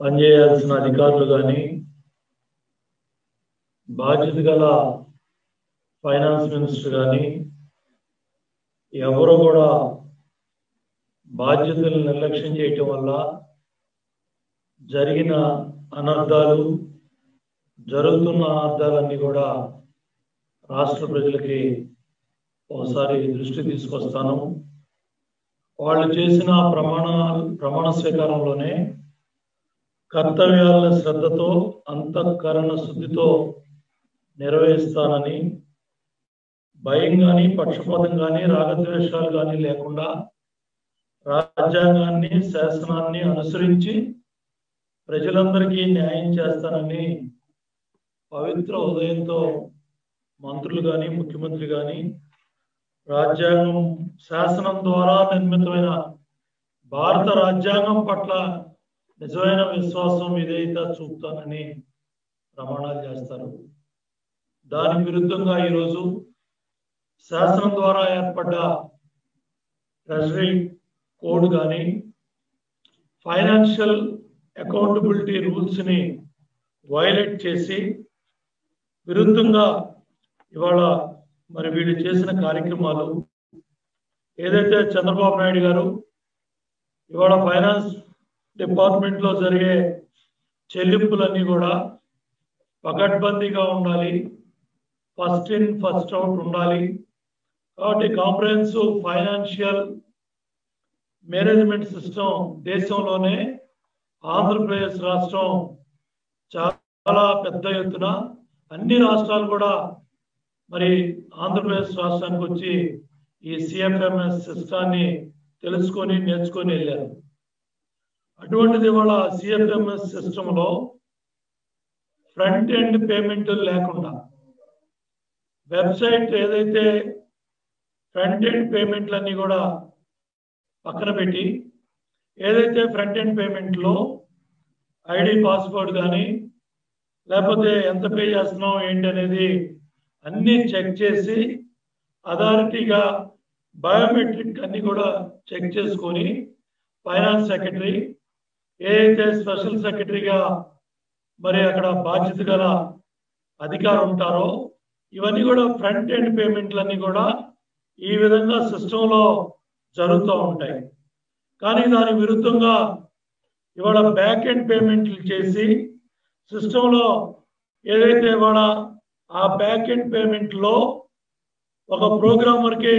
పనిచేయాల్సిన అధికారులు కానీ బాధ్యత గల ఫైనాన్స్ మినిస్టర్ కానీ ఎవరు కూడా బాధ్యతలు నిర్లక్ష్యం చేయటం వల్ల జరిగిన అనర్థాలు జరుగుతున్న అనర్థాలన్నీ కూడా రాష్ట్ర ప్రజలకి ఒకసారి దృష్టి తీసుకొస్తాను వాళ్ళు చేసిన ప్రమాణ ప్రమాణ స్వీకారంలోనే కర్తవ్యాల శ్రద్ధతో అంతఃకరణ శుద్ధితో నెరవేరుస్తానని భయం కానీ పక్షపాతం కానీ రాగద్వేషాలు కానీ లేకుండా రాజ్యాంగాన్ని శాసనాన్ని అనుసరించి ప్రజలందరికీ న్యాయం చేస్తానని పవిత్ర హృదయంతో మంత్రులు కానీ ముఖ్యమంత్రి కానీ రాజ్యాంగం శాసనం ద్వారా నిర్మితమైన భారత రాజ్యాంగం పట్ల నిజమైన విశ్వాసం విధేయత చూపుతానని ప్రమాణాలు చేస్తారు దాని విరుద్ధంగా ఈరోజు శాసనం ద్వారా ఏర్పడ్డ ట్రెజరీ కోడ్ కానీ ఫైనాన్షియల్ అకౌంటబిలిటీ రూల్స్ని వైలేట్ చేసి విరుద్ధంగా ఇవాళ మరి వీళ్ళు చేసిన కార్యక్రమాలు ఏదైతే చంద్రబాబు నాయుడు గారు ఇవాళ ఫైనాన్స్ డిపార్ట్మెంట్లో జరిగే చెల్లింపులన్నీ కూడా పకడ్బందీగా ఉండాలి ఫస్ట్ ఇన్ ఫస్ట్ అవుట్ ఉండాలి కాబట్టి కాంప్రహెన్సివ్ ఫైనాన్షియల్ మేనేజ్మెంట్ సిస్టమ్ దేశంలోనే ఆంధ్రప్రదేశ్ రాష్ట్రం చాలా పెద్ద ఎత్తున అన్ని రాష్ట్రాలు కూడా మరి ఆంధ్రప్రదేశ్ రాష్ట్రానికి వచ్చి ఈ సిఎఫ్ఎంఎస్ సిస్టాన్ని తెలుసుకొని నేర్చుకొని వెళ్ళారు అటువంటిది ఇవాళ సిఎఫ్ఎంఎస్ సిస్టంలో ఫ్రంట్ ఎండ్ పేమెంట్ లేకుండా వెబ్సైట్ ఏదైతే ఫ్రంట్ ఎండ్ పేమెంట్లన్నీ కూడా పక్కన పెట్టి ఏదైతే ఫ్రంట్ ఎండ్ పేమెంట్లో ఐడి పాస్వర్డ్ కానీ లేకపోతే ఎంత పే చేస్తున్నాం ఏంటి అనేది అన్నీ చెక్ చేసి అథారిటీగా బయోమెట్రిక్ అన్ని కూడా చెక్ చేసుకొని ఫైనాన్స్ సెక్రటరీ ఏదైతే స్పెషల్ సెక్రటరీగా మరి అక్కడ బాధ్యత గల అధికారం ఉంటారో ఇవన్నీ కూడా ఫ్రంట్ ఎండ్ పేమెంట్లన్నీ కూడా ఈ విధంగా సిస్టంలో జరుగుతూ ఉంటాయి కానీ దాని విరుద్ధంగా ఇవాళ బ్యాక్ ఎండ్ పేమెంట్లు చేసి సిస్టంలో ఏదైతే ఇవాళ ఆ బ్యాక్ ఎండ్ పేమెంట్లో ఒక ప్రోగ్రామర్కి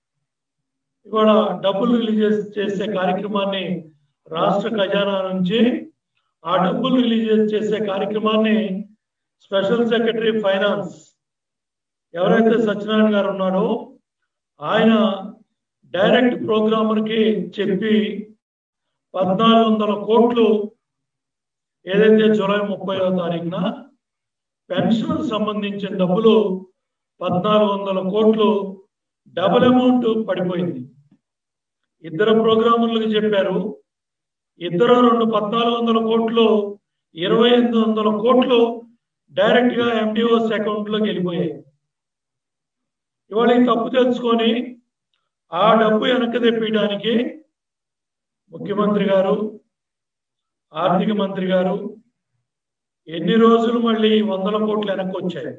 ఇవాళ డబ్బులు రిలీజ్ చేసే కార్యక్రమాన్ని రాష్ట్ర ఖజానా నుంచి ఆ డబ్బులు రిలీజ్ చేసే కార్యక్రమాన్ని స్పెషల్ సెక్రటరీ ఫైనాన్స్ ఎవరైతే సత్యనారాయణ గారు ఉన్నాడో ఆయన డైరెక్ట్ ప్రోగ్రామర్కి చెప్పి పద్నాలుగు వందల కోట్లు ఏదైతే జూలై ముప్పైవ తారీఖున పెన్షన్ సంబంధించిన డబ్బులు పద్నాలుగు వందల కోట్లు డబుల్ అమౌంట్ పడిపోయింది ఇద్దరు ప్రోగ్రామర్లకు చెప్పారు ఇద్దరు రెండు పద్నాలుగు వందల కోట్లు ఇరవై ఎనిమిది వందల కోట్లు డైరెక్ట్ గా ఎండిఓస్ అకౌంట్ లోకి వెళ్ళిపోయాయి ఇవాళ ఈ తప్పు తెలుసుకొని ఆ డబ్బు వెనక్కి తెప్పించడానికి ముఖ్యమంత్రి గారు ఆర్థిక మంత్రి గారు ఎన్ని రోజులు మళ్ళీ వందల కోట్లు వెనక్కి వచ్చాయి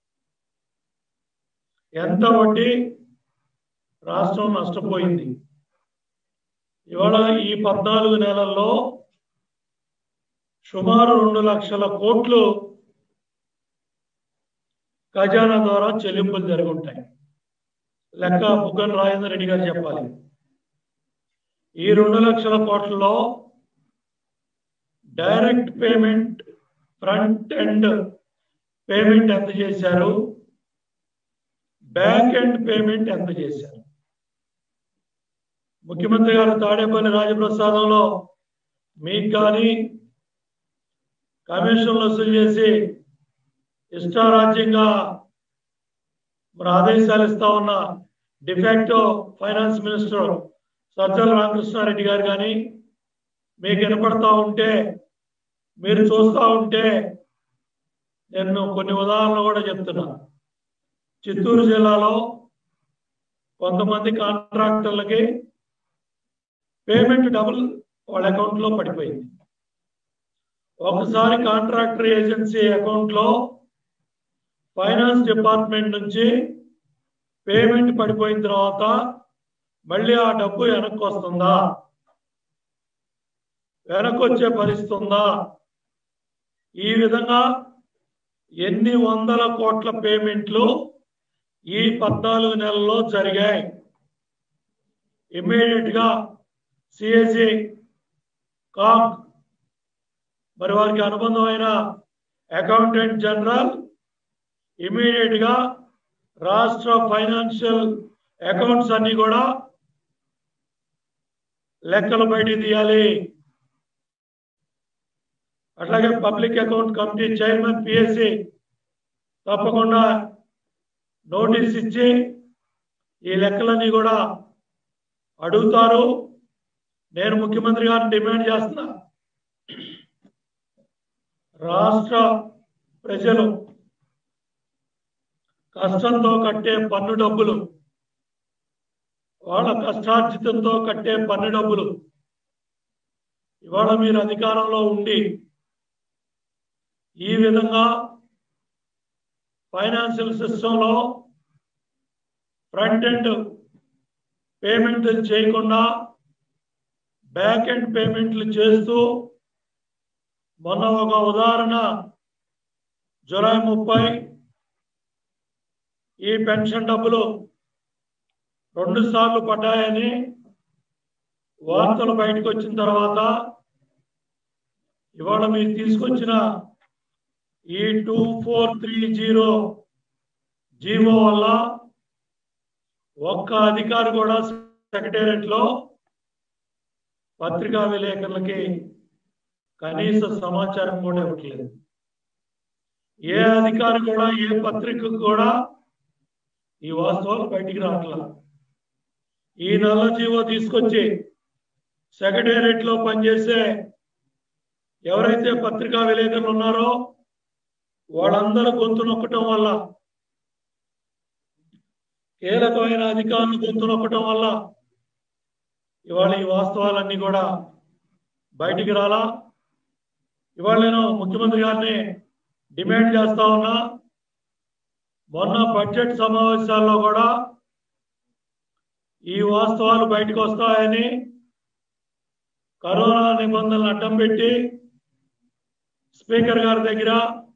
ఎంత వడ్డీ రాష్ట్రం నష్టపోయింది ఇవాళ ఈ పద్నాలుగు నెలల్లో సుమారు రెండు లక్షల కోట్లు ఖజానా ద్వారా చెల్లింపులు జరుగుంటాయి లెక్క బుగ్గన రాజేందర్ రెడ్డి గారు చెప్పాలి ఈ రెండు లక్షల కోట్లలో direct payment front end payment ఎంత చేశారు బ్యాక్ ఎండ్ పేమెంట్ ఎంత చేశారు ముఖ్యమంత్రి గారు తాడేపల్లి రాజప్రసాదంలో మీకు కానీ కమిషన్లు వసూలు చేసి ఇష్టారాజ్యంగా మరి ఆదేశాలు ఇస్తా ఉన్న de facto finance minister Sajjala Ramakrishna Reddy గారు కానీ మీకు వినపడతా ఉంటే మీరు చూస్తూ ఉంటే నేను కొన్ని ఉదాహరణలు కూడా చెప్తున్నా చిత్తూరు జిల్లాలో కొంతమంది కాంట్రాక్టర్లకి పేమెంట్ డబుల్ వాళ్ళ అకౌంట్లో పడిపోయింది ఒకసారి కాంట్రాక్టర్ ఏజెన్సీ అకౌంట్ లో ఫైనాన్స్ డిపార్ట్మెంట్ నుంచి పేమెంట్ పడిపోయిన తర్వాత మళ్ళీ ఆ డబ్బు వెనక్కి వస్తుందా వెనక్కి వచ్చే పరిస్థితి ఉందా ఈ విధంగా ఎన్ని వందల కోట్ల పేమెంట్లు ఈ పద్నాలుగు నెలల్లో జరిగాయి ఇమ్మీడియట్ గా సిఎసి కాక్ మరి వారికి అనుబంధమైన అకౌంటెంట్ జనరల్ ఇమీడియట్ గా రాష్ట్ర ఫైనాన్షియల్ అకౌంట్స్ అన్ని కూడా లెక్కలు బయటికి తీయాలి అట్లాగే public account committee chairman PSC తప్పకుండా నోటీస్ ఇచ్చి ఈ లెక్కలన్నీ కూడా అడుగుతారు నేను ముఖ్యమంత్రి గారిని డిమాండ్ చేస్తున్నా రాష్ట్ర ప్రజలు కష్టంతో కట్టే పన్ను డబ్బులు వాళ్ళ కష్టార్జితంతో కట్టే పన్ను డబ్బులు ఇవాళ మీరు అధికారంలో ఉండి ఈ విధంగా ఫైనాన్షియల్ సిస్టంలో ఫ్రంట్ ఎండ్ పేమెంట్లు చేయకుండా బ్యాక్ ఎండ్ పేమెంట్లు చేస్తూ మొన్న ఒక ఉదాహరణ జూలై ముప్పై ఈ పెన్షన్ డబ్బులు రెండు సార్లు పడ్డాయని వార్తలు బయటకు వచ్చిన తర్వాత ఇవాళ మీరు తీసుకొచ్చిన ఈ two four three zero GO వల్ల ఒక్క అధికారి కూడా సెక్రటేరియట్ లో పత్రికా విలేకరులకి కనీస సమాచారం కూడా ఇవ్వట్లేదు ఏ అధికారి కూడా ఏ పత్రికకు కూడా ఈ వాస్తవాలు బయటికి రావట్లా ఈ నల్ల జీవో తీసుకొచ్చి సెక్రటేరియట్ లో పనిచేసే ఎవరైతే పత్రికా విలేకరులు ఉన్నారో వాళ్ళందరూ గొంతు నొక్కటం వల్ల కీలకమైన అధికారులు గొంతు నొక్కటం వల్ల ఇవాళ ఈ వాస్తవాలన్నీ కూడా బయటికి రాలా ఇవాళ నేను ముఖ్యమంత్రి గారిని డిమాండ్ చేస్తా ఉన్నా మొన్న బడ్జెట్ సమావేశాల్లో కూడా ఈ వాస్తవాలు బయటకు వస్తాయని కరోనా నిబంధనలు అడ్డం పెట్టి స్పీకర్ గారి దగ్గర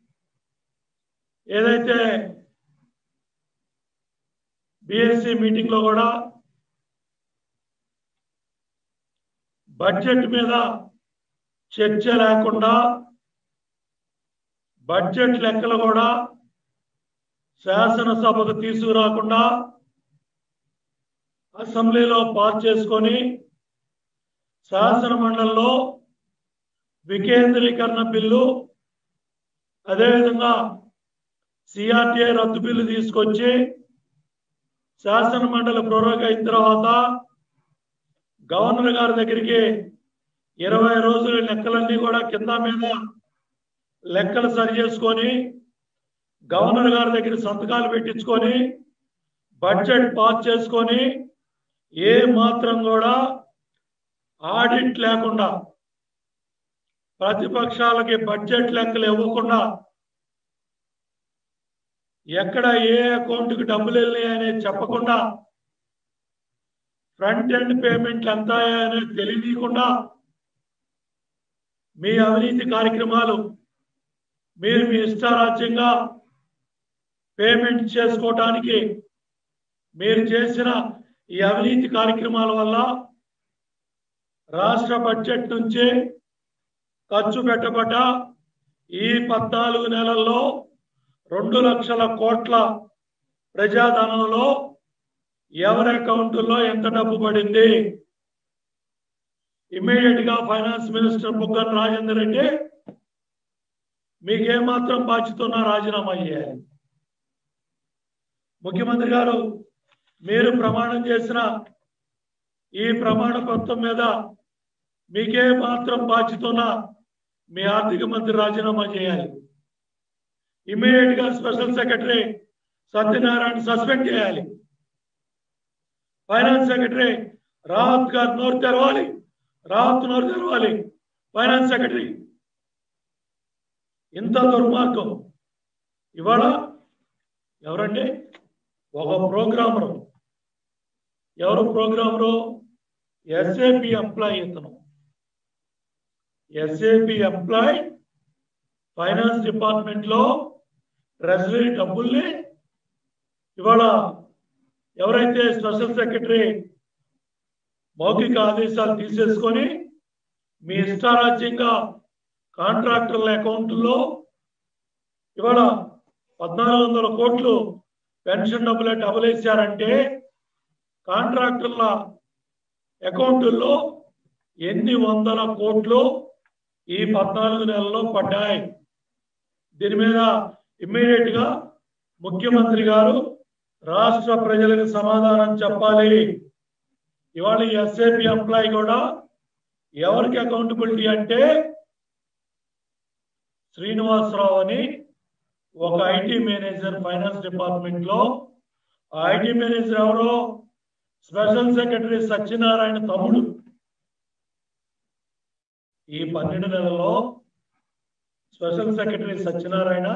ఏదైతే బిఎస్సి మీటింగ్ లో కూడా బడ్జెట్ మీద చర్చ లేకుండా బడ్జెట్ లెక్కలు కూడా శాసనసభకు తీసుకురాకుండా అసెంబ్లీలో పాస్ చేసుకొని శాసన మండలిలో వికేంద్రీకరణ బిల్లు అదేవిధంగా సిఆర్టీఐ రద్దు బిల్లు తీసుకొచ్చి శాసన మండలి ప్రోరగ అయిన తర్వాత గవర్నర్ గారి దగ్గరికి ఇరవై రోజుల లెక్కలన్నీ కూడా కింద మీద లెక్కలు సరి చేసుకొని గవర్నర్ గారి దగ్గర సంతకాలు పెట్టించుకొని బడ్జెట్ పాస్ చేసుకొని ఏ మాత్రం కూడా ఆడిట్ లేకుండా ప్రతిపక్షాలకి బడ్జెట్ లెక్కలు ఇవ్వకుండా ఎక్కడ ఏ అకౌంట్కి డబ్బులు వెళ్ళినాయి అనేది చెప్పకుండా ఫ్రంట్ ఎండ్ పేమెంట్లు ఎంత అనేది తెలియకుండా మీ అవినీతి కార్యక్రమాలు మీరు మీ ఇష్టారాజ్యంగా పేమెంట్ చేసుకోవటానికి మీరు చేసిన ఈ అవినీతి కార్యక్రమాల వల్ల రాష్ట్ర బడ్జెట్ నుంచి ఖర్చు పెట్టబడ్డ ఈ పద్నాలుగు నెలల్లో రెండు లక్షల కోట్ల ప్రజాధనంలో ఎవరి అకౌంట్లో ఎంత డబ్బు పడింది ఇమ్మీడియట్ గా ఫైనాన్స్ మినిస్టర్ బుగ్గన రాజేందర్ రెడ్డి మీకేమాత్రం బాధ్యత ఉన్నా రాజీనామా చేయాలి ముఖ్యమంత్రి గారు మీరు ప్రమాణం చేసిన ఈ ప్రమాణ పత్రం మీద మీకే మాత్రం బాధ్యత ఉన్నా మీ ఆర్థిక మంత్రి రాజీనామా చేయాలి ఇమీడియట్ గా స్పెషల్ సెక్రటరీ సత్యనారాయణ సస్పెండ్ చేయాలి ఫైనాన్స్ సెక్రటరీ రావత్ గారు నోరు తెరవాలి రావత్ నోరు తెరవాలి ఫైనాన్స్ సెక్రటరీ ఇంత దుర్మార్గం ఇవాళ ఎవరండి ఒక ప్రోగ్రామరు ఎవరు ప్రోగ్రామరు ఎస్ఏపి ఎంప్లాయ్ ఇతను ఎస్ఏపి ఎంప్లాయ్ ఫైనాన్స్ డిపార్ట్మెంట్ లో ట్రెజరీ డబ్బుల్ని ఇవాళ ఎవరైతే స్పెషల్ సెక్రటరీ మౌఖిక ఆదేశాలు తీసేసుకొని మీ ఇష్టారాజ్యంగా కాంట్రాక్టర్ల అకౌంట్లో ఇవాళ పద్నాలుగు వందల కోట్లు పెన్షన్ డబ్బులు డబుల్ వేశారంటే కాంట్రాక్టర్ల అకౌంటుల్లో ఎన్ని వందల కోట్లు ఈ పద్నాలుగు నెలల్లో పడ్డాయి దీని మీద ఇమ్మీడియట్ గా ముఖ్యమంత్రి గారు రాష్ట్ర ప్రజలకు సమాధానం చెప్పాలి ఇవాళ ఈ ఎస్ఏపి ఎంప్లాయీ కూడా ఎవరికి అకౌంటబిలిటీ అంటే శ్రీనివాసరావు అని ఒక ఐటీ మేనేజర్ ఫైనాన్స్ డిపార్ట్మెంట్ లో ఆ ఐటీ మేనేజర్ ఎవరో స్పెషల్ సెక్రటరీ సత్యనారాయణ తమ్ముడు ఈ పన్నెండు నెలల్లో స్పెషల్ సెక్రటరీ సత్యనారాయణ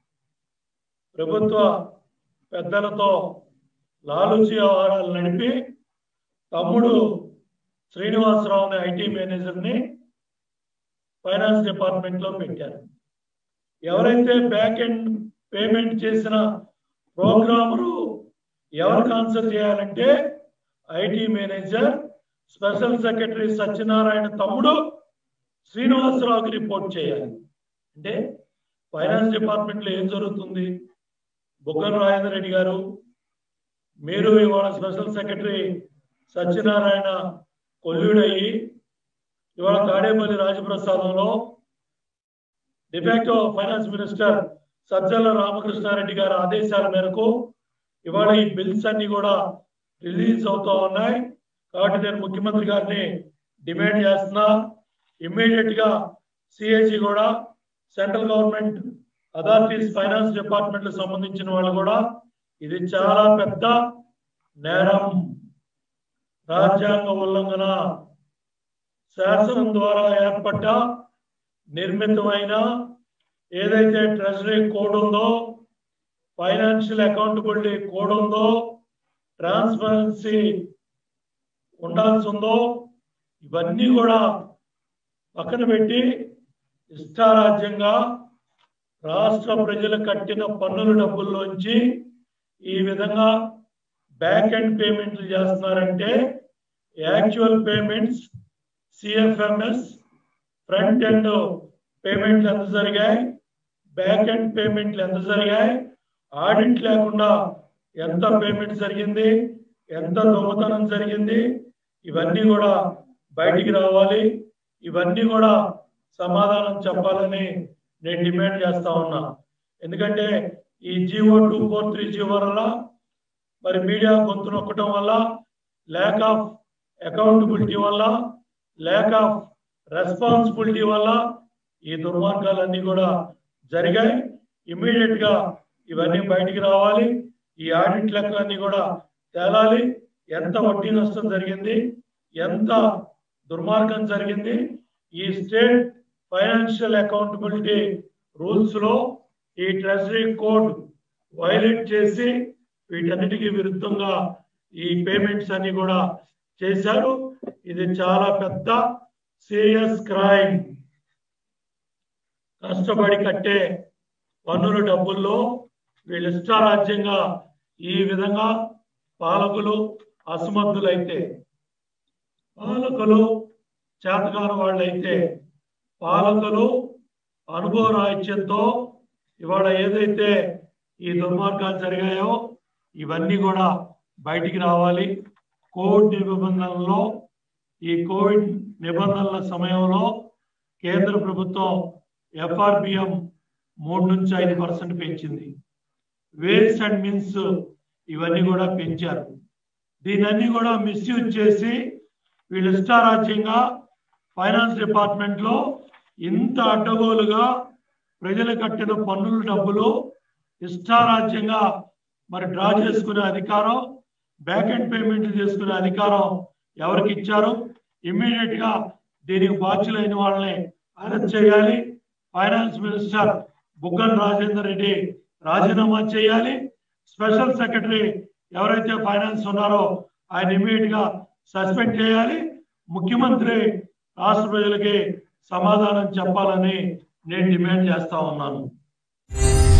ప్రభుత్వ పెద్దలతో లాలూచి వ్యవహారాలు నడిపి తమ్ముడు శ్రీనివాసరావు అనే ఐటీ మేనేజర్ని ఫైనాన్స్ డిపార్ట్మెంట్ లో పెట్టారు ఎవరైతే బ్యాక్ ఎండ్ పేమెంట్ చేసిన ప్రోగ్రామరు ఎవరికి ఆన్సర్ చేయాలంటే IT manager special secretary Satyanarayana తమ్ముడు శ్రీనివాసరావుకి రిపోర్ట్ చేయాలి అంటే ఫైనాన్స్ డిపార్ట్మెంట్ లో ఏం జరుగుతుంది బుగ్గన రాజేంద్ర రెడ్డి గారు మీరు ఇవాళ స్పెషల్ సెక్రటరీ సత్యనారాయణ కొల్లుడయ్యి ఇవాళ తాడేపల్లి రాజప్రసాదంలో de facto finance minister Sajjala Ramakrishna Reddy గారి ఆదేశాల మేరకు ఇవాళ ఈ బిల్స్ అన్ని కూడా రిలీజ్ అవుతా ఉన్నాయి కాబట్టి నేను ముఖ్యమంత్రి గారిని డిమాండ్ చేస్తున్నా ఇమ్మీడియట్ గా సిఏజీ కూడా central government authorities finance department సంబంధించిన వాళ్ళు కూడా ఇది చాలా పెద్ద నేరం రాజ్యాంగ ఉల్లంఘన శాసనం ద్వారా ఏర్పడ్డ నిర్మితమైన ఏదైతే ట్రెజరీ కోడ్ ఉందో ఫైనాన్షియల్ అకౌంటబిలిటీ కోడ్ ఉందో ట్రాన్స్పరెన్సీ ఉండాల్సి ఉందో ఇవన్నీ కూడా పక్కన పెట్టి ఇష్టారాజ్యంగా రాష్ట్ర ప్రజలు కట్టిన పన్నుల డబ్బుల్లోంచి ఈ విధంగా బ్యాక్ ఎండ్ పేమెంట్లు చేస్తున్నారంటే actual payments CFMS front end పేమెంట్లు ఎంత జరిగాయి బ్యాక్ ఎండ్ పేమెంట్లు ఎంత జరిగాయి ఆడిట్ లేకుండా ఎంత పేమెంట్ జరిగింది ఎంత దొంగతనం జరిగింది ఇవన్నీ కూడా బయటికి రావాలి ఇవన్నీ కూడా సమాధానం చెప్పాలని నేను డిమాండ్ చేస్తా ఉన్నా ఎందుకంటే ఈ GO two four three GO వల్ల మరి మీడియా గొంతు నొక్కటం వల్ల ల్యాక్ ఆఫ్ అకౌంటబిలిటీ వల్ల ల్యాక్ ఆఫ్ రెస్పాన్సిబిలిటీ వల్ల ఈ దుర్మార్గాలన్నీ కూడా జరిగాయి ఇమ్మీడియట్ గా ఇవన్నీ బయటికి రావాలి ఈ ఆడిట్ లెక్కలన్నీ కూడా తేలాలి ఎంత వడ్డీ నష్టం జరిగింది ఎంత దుర్మార్గం జరిగింది ఈ స్టేట్ ఫైనాన్షియల్ అకౌంటబిలిటీ రూల్స్ లో ఈ ట్రెజరీ కోడ్ వైలేట్ చేసి వీటన్నిటికీ విరుద్ధంగా ఈ పేమెంట్స్ అన్ని కూడా చేశారు ఇది చాలా పెద్ద సీరియస్ క్రైమ్ కష్టపడి కట్టే పన్నుల డబ్బుల్లో వీళ్ళు ఇష్టారాజ్యంగా ఈ విధంగా పాలకులు అసమర్థులైతే పాలకులు చేతకాని వాళ్ళైతే పాలకులు అనుభవ రాహిత్యంతో ఇవాళ ఏదైతే ఈ దుర్మార్గాలు జరిగాయో ఇవన్నీ కూడా బయటికి రావాలి కోవిడ్ నిబంధనల్లో ఈ కోవిడ్ నిబంధనల సమయంలో కేంద్ర ప్రభుత్వం ఎఫ్ఆర్బిఎం మూడు నుంచి ఐదు పర్సెంట్ పెంచింది వేస్ అండ్ మీన్స్ ఇవన్నీ కూడా పెంచారు దీనన్నీ కూడా మిస్యూజ్ చేసి వీళ్ళు ఇష్టారాజ్యంగా ఫైనాన్స్ డిపార్ట్మెంట్ లో ఇంత అడ్డగోలుగా ప్రజలు కట్టిన పన్నుల డబ్బులు ఇష్టారాజ్యంగా మరి డ్రా చేసుకునే అధికారం బ్యాక్ ఎండ్ పేమెంట్ చేసుకునే అధికారం ఎవరికి ఇచ్చారు ఇమ్మీడియట్ గా దీనికి బాధ్యులైన వాళ్ళని అరెస్ట్ చేయాలి ఫైనాన్స్ మినిస్టర్ బుగ్గన రాజేందర్ రెడ్డి రాజీనామా చేయాలి స్పెషల్ సెక్రటరీ ఎవరైతే ఫైనాన్స్ ఉన్నారో ఆయన ఇమీడియట్ గా సస్పెండ్ చేయాలి ముఖ్యమంత్రి రాష్ట్ర ప్రజలకి సమాధానం చెప్పాలని నేను డిమాండ్ చేస్తా ఉన్నాను